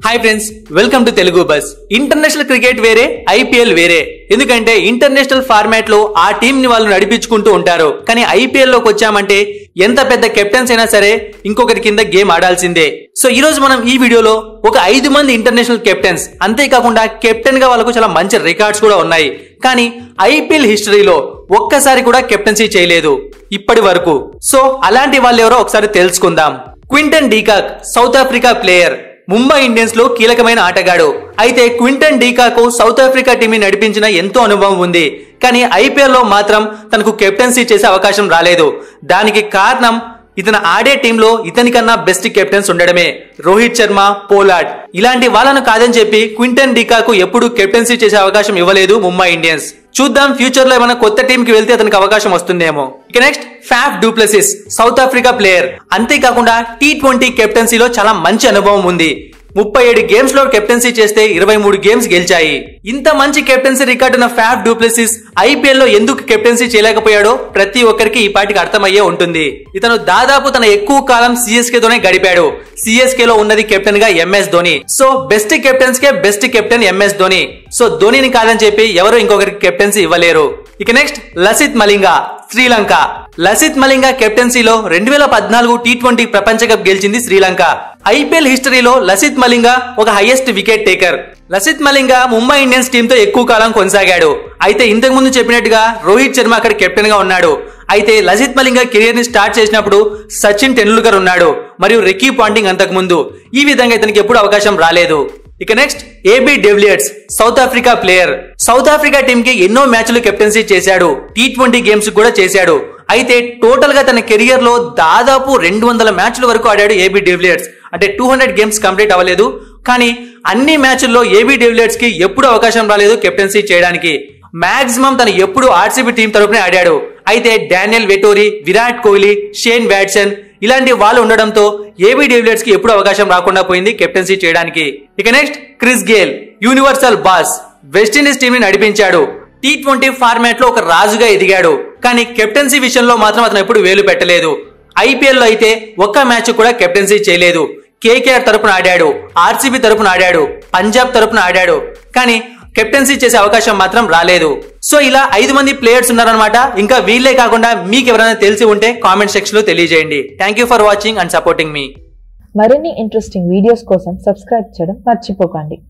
hi friends welcome to Telugu bus international cricket వేరే IPL వేరే ఎందుకంటే ఇంటర్నేషనల్ ఫార్మాట్ లో ఆ టీం ని వాళ్ళు నడిపించుకుంటూ ఉంటారు కానీ ఐపీఎల్ లోకి వచ్చామంటే ఎంత పెద్ద కెప్టెన్స్ అయినా సరే ఇంకొకరి కింద గేమ్ ఆడాల్సిందే సో ఈ రోజు మనం ఈ వీడియోలో ఒక ఐదు మంది ఇంటర్నేషనల్ కెప్టెన్స్ అంతేకాకుండా కెప్టెన్ గా వాళ్ళకు చాలా మంచి రికార్డ్స్ కూడా ఉన్నాయి కానీ ఐపీఎల్ హిస్టరీలో ఒక్కసారి కూడా కెప్టెన్సీ చేయలేదు ఇప్పటి వరకు సో అలాంటి వాళ్ళు ఎవరో ఒకసారి తెలుసుకుందాం Quinton de Kock South Africa player Mumbai Indians లో కీలకమైన ఆటగాడు అయితే Quinton de Kock South Africa team ని నడిపించిన ఎంతో అనుభవం ఉంది కానీ ఐపీఎల్ లో మాత్రం తనకు కెప్టెన్సీ చేసే అవకాశం రాలేదు దానికి కారణం ఇతను ఆడే టీంలో ఇతనికన్నా బెస్ట్ కెప్టెన్స్ ఉండడమే రోహిత్ శర్మ పోలాడ్ ఇలాంటి వాళ్ళను కాదని చెప్పి క్వింటన్ డీకాకు ఎప్పుడు కెప్టెన్సీ చేసే అవకాశం ఇవ్వలేదు ముంబై ఇండియన్స్ చూద్దాం ఫ్యూచర్ లో ఏమైనా కొత్త టీం కి వెళ్తే అతనికి అవకాశం వస్తుందేమో ఇక next Faf du Plessis South Africa player అంతేకాకుండా టీ ట్వంటీ కెప్టెన్సీలో చాలా మంచి అనుభవం ఉంది ముప్పై ఏడు గేమ్స్ లో కెప్టెన్సీ చేస్తే ఇరవై మూడు గేమ్స్ గెలిచాయి ఇంత మంచి కెప్టెన్సీ రికార్డు ఉన్న ఫ్యాఫ్ డూప్లెసిస్ ఐపీఎల్ లో ఎందుకు కెప్టెన్సీ చేయలేకపోయాడో ప్రతి ఒక్కరికి ఈ పాటికి అర్థమయ్యే ఉంటుంది ఇతను దాదాపు తన ఎక్కువ కాలం సిఎస్కే తోనే గడిపాడు సిఎస్కే లో ఉన్నది కెప్టెన్ గా MS Dhoni so best captains కే best captain MS Dhoni so ధోనిని కాదని చెప్పి ఎవరు ఇంకొకరికి కెప్టెన్సీ ఇవ్వలేరు ఇక నెక్స్ట్ లసిత్ మలింగా శ్రీలంక లసిత్ మలింగా కెప్టెన్సీలో రెండు వేల పద్నాలుగు టీ ట్వంటీ ప్రపంచ కప్ గెలిచింది శ్రీలంక ఐపీఎల్ హిస్టరీలో లసిత్ మలింగా ఒక highest wicket taker Lasith Malinga Mumbai Indians టీంతో ఎక్కువ కాలం కొనసాగాడు అయితే ఇంతకు ముందు చెప్పినట్టుగా రోహిత్ శర్మ అక్కడ కెప్టెన్ గా ఉన్నాడు అయితే లసిత్ మలింగా కెరియర్ ని స్టార్ట్ చేసినప్పుడు సచిన్ టెండూల్కర్ ఉన్నాడు మరియు రికీ పాంటింగ్ అంతకు ముందు ఈ విధంగా ఇతనికి ఎప్పుడు అవకాశం రాలేదు ఇక next AB de Villiers South Africa player South Africa team కి ఎన్నో మ్యాచ్లు కెప్టెన్సీ చేశాడు టీ ట్వంటీ గేమ్స్ కూడా చేశాడు అయితే టోటల్ గా తన కెరియర్ లో దాదాపు రెండు వందల మ్యాచ్ల వరకు ఆడాడు ఏబీ డెవిలియర్స్ అంటే టూ హండ్రెడ్ గేమ్స్ కంప్లీట్ అవ్వలేదు కానీ అన్ని మ్యాచ్ల్లో ఏబీ డెవిలియర్స్ కి ఎప్పుడు అవకాశం రాలేదు కెప్టెన్సీ చేయడానికి మాక్సిమం తను ఎప్పుడు ఆర్సీబీ టీం తరపునే ఆడాడు అయితే Daniel Vettori Virat Kohli Shane Watson ఇలాంటి వాళ్ళు ఉండడంతో ఏబీ డెవిలియర్స్ కి ఎప్పుడు అవకాశం రాకుండా పోయింది కెప్టెన్సీ చేయడానికి ఇక next Chris Gayle universal boss West Indies team ని నడిపించాడు టీ ట్వంటీ ఫార్మాట్ లో ఒక రాజుగా ఎదిగాడు కానీ కెప్టెన్సీ విషయంలో మాత్రం అతను ఎప్పుడు వేలు పెట్టలేదు ఐపీఎల్ లో అయితే ఒక్క మ్యాచ్ కూడా కెప్టెన్సీ చేయలేదు కేకేఆర్ తరపున ఆడాడు ఆర్సీబీ తరపున ఆడాడు పంజాబ్ తరపున ఆడాడు కానీ కెప్టెన్సీ చేసే అవకాశం మాత్రం రాలేదు సో ఇలా ఐదు మంది ప్లేయర్స్ ఉన్నారనమాట ఇంకా వీళ్ళే కాకుండా మీకు ఎవరైనా తెలిసి ఉంటే కామెంట్ సెక్షన్ లో తెలియజేయండి thank you for watching and supporting మీ మరిన్ని ఇంట్రెస్టింగ్ వీడియోస్ కోసం సబ్స్క్రైబ్ చేయడం మర్చిపోకండి